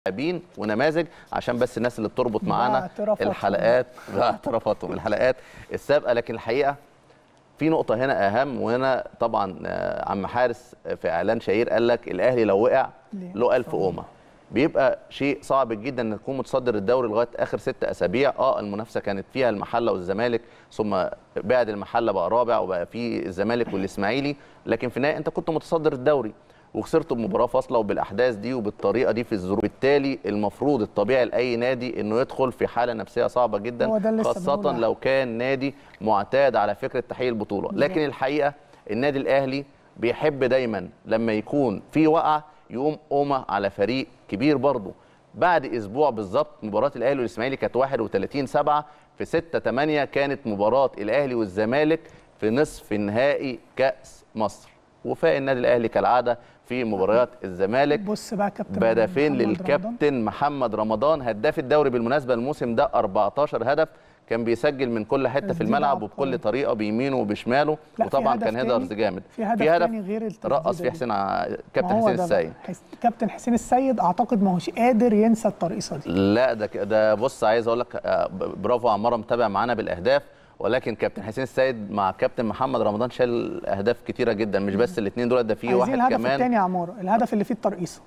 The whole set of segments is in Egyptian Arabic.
لاعبين ونماذج عشان بس الناس اللي بتربط معانا باعترافاتهم. الحلقات باعترافاتهم الحلقات السابقه لكن الحقيقه في نقطه هنا اهم وهنا طبعا آه، عم حارس في اعلان شهير قال لك الاهلي لو وقع ليه؟ له ألف قومه بيبقى شيء صعب جدا ان تكون متصدر الدوري لغايه اخر ست اسابيع اه المنافسه كانت فيها المحله والزمالك ثم بعد المحله بقى رابع وبقى في الزمالك والاسماعيلي لكن في النهايه انت كنت متصدر الدوري وخسرت بمباراه فاصله وبالاحداث دي وبالطريقه دي في الظروف بالتالي المفروض الطبيعي لاي نادي انه يدخل في حاله نفسيه صعبه هو جدا ده اللي لسه خاصه بنقوله. لو كان نادي معتاد على فكره تحقيق البطوله لكن الحقيقه النادي الاهلي بيحب دايما لما يكون في وقعه يقوم قومه على فريق كبير برضه بعد اسبوع بالظبط مباراه الاهلي والاسماعيلي كانت 31 7 في 6 8 كانت مباراه الاهلي والزمالك في نصف نهائي كاس مصر وفاق النادي الاهلي كالعاده في مباريات الزمالك بص بقى كابتن بهدفين محمد رمضان. للكابتن محمد رمضان هداف الدوري بالمناسبه الموسم ده 14 هدف كان بيسجل من كل حته في تسديد الملعب عبقري. وبكل طريقه بيمينه وبشماله لا، في وطبعا هدف كان تاني- هيدرز جامد في هدف تاني غير التسديدة رقص فيه دي. حسين ع- ما كابتن هو حسين ده السيد بقى. حس- كابتن حسين السيد اعتقد ما هوش قادر ينسى الترقيصه دي لا ده ك- ده بص عايز اقول لك آه، ب- برافو عماره متابع معانا بالاهداف ولكن كابتن حسين السيد مع كابتن محمد رمضان شال اهداف كتيره جدا مش بس الاثنين دول ده في عايزين واحد الهدف كمان الثاني يا عماره الهدف اللي فيه الترقيصه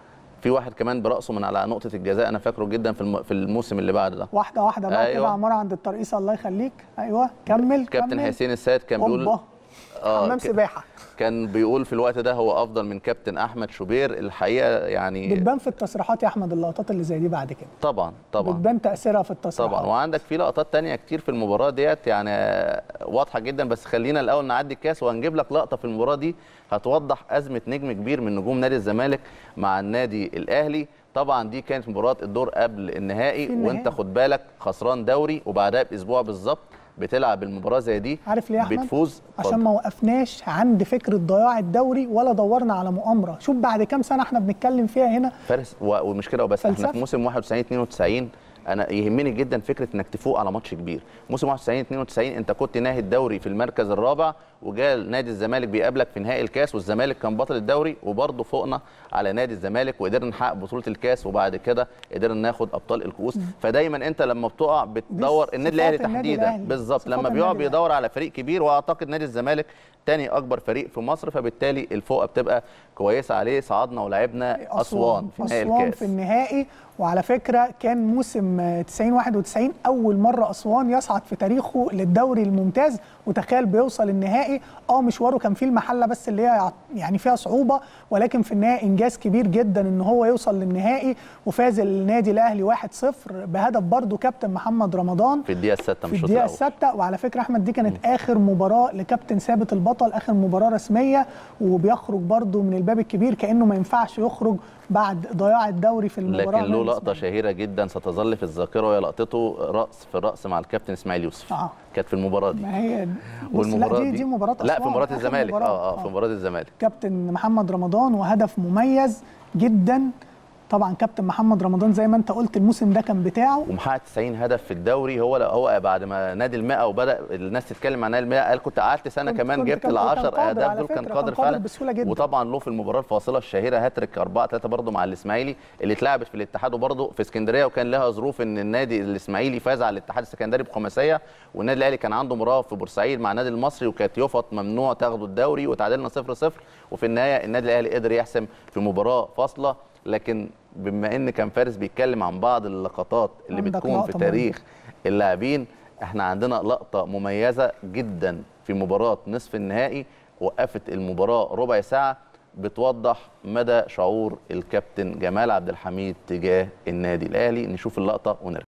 في واحد كمان براسه من على نقطه الجزاء انا فاكره جدا في الم- في الموسم اللي بعد ده واحده واحده بقى أيوة. كده عماره عند الترقيصه الله يخليك ايوه كمل كابتن كمل. حسين السيد كان بيقول اوبا حمام ك- سباحه كان بيقول في الوقت ده هو افضل من كابتن احمد شوبير الحقيقه يعني بتبان في التصريحات يا احمد اللقطات اللي زي دي بعد كده طبعا طبعا بتبان تاثيرها في التصريحات طبعا وعندك في لقطات تانية كتير في المباراة ديت يعني واضحة جدا بس خلينا الأول نعدي الكاس وهنجيب لك لقطة في المباراة دي هتوضح أزمة نجم كبير من نجوم نادي الزمالك مع النادي الأهلي طبعا دي كانت مباراة الدور قبل النهائي في النهائي. وانت خد بالك خسران دوري وبعدها بأسبوع بالظبط بتلعب المباراة زي دي عارف ليه يا احمد بتفوز عشان ما وقفناش عند فكره ضياع الدوري ولا دورنا على مؤامره شوف بعد كام سنه احنا بنتكلم فيها هنا فارس و- ومش كده وبس احنا فلسفة. في موسم 91 92 انا يهمني جدا فكره انك تفوق على ماتش كبير موسم 91 92 انت كنت ناهي الدوري في المركز الرابع وجاء نادي الزمالك بيقابلك في نهائي الكاس والزمالك كان بطل الدوري وبرضه فوقنا على نادي الزمالك وقدرنا نحقق بطوله الكاس وبعد كده قدرنا ناخد ابطال الكؤوس فدايما انت لما بتقع بتدور صفات النادي الاهلي النادي تحديدا الأهلي. بالظبط صفات لما النادي بيقع الأهلي. بيدور على فريق كبير واعتقد نادي الزمالك تاني اكبر فريق في مصر فبالتالي الفوقه بتبقى كويسه عليه صعدنا ولعبنا اسوان في نهائي أسوان الكاس في النهائي وعلى فكرة كان موسم آه، 90 91 أول مرة أسوان يصعد في تاريخه للدوري الممتاز وتخيل بيوصل النهائي اه مشواره كان فيه المحلة بس اللي هي يعني فيها صعوبة ولكن في النهاية إنجاز كبير جدا إن هو يوصل للنهائي وفاز النادي الأهلي 1-0 بهدف برضه كابتن محمد رمضان في الدقيقه السادسه في مش الشوط الدقيقة الاول السادسة وعلى فكرة أحمد دي كانت آخر مباراة لكابتن ثابت البطل آخر مباراة رسمية وبيخرج برضه من الباب الكبير كأنه ما ينفعش يخرج بعد ضياع الدوري في المباراة لكن له أمام لقطه الإسماعيلي. شهيره جدا ستظل في الذاكره وهي لقطته راس في الراس مع الكابتن اسماعيل يوسف آه. كانت في المباراه دي ما هي بص والمباراه لا دي, دي مباراة لا في أسوان، مباراه آخر الزمالك مباراة. اه اه في مباراه الزمالك كابتن محمد رمضان وهدف مميز جدا طبعا كابتن محمد رمضان زي ما انت قلت الموسم ده كان بتاعه ومحقق 90 هدف في الدوري هو هو بعد ما نادي المئة وبدا الناس تتكلم عن نادي المئة قال كنت قعدت سنه كنت- كمان كنت- جبت كان- ال كان 10 قادر اهداف على دول كان فكرة، قادر كان قادر فعلا بسهولة جدا. وطبعا له في المباراه الفاصله الشهيره هاتريك 4 3 برضه مع الاسماعيلي اللي اتلعبت في الاتحاد وبرضه في اسكندريه وكان لها ظروف ان النادي الاسماعيلي فاز على الاتحاد السكندري بخماسيه والنادي الاهلي كان عنده مباراه في بورسعيد مع النادي المصري وكانت يفط ممنوع تاخدوا الدوري وتعادلنا 0 0 وفي النهايه النادي الاهلي قدر يحسم في مباراه فاصله لكن بما ان كان فارس بيتكلم عن بعض اللقطات اللي عندك بتكون في لقطة تاريخ اللاعبين احنا عندنا لقطه مميزه جدا في مباراه نصف النهائي وقفت المباراه ربع ساعه بتوضح مدى شعور الكابتن جمال عبد الحميد تجاه النادي الاهلي نشوف اللقطه ونرجع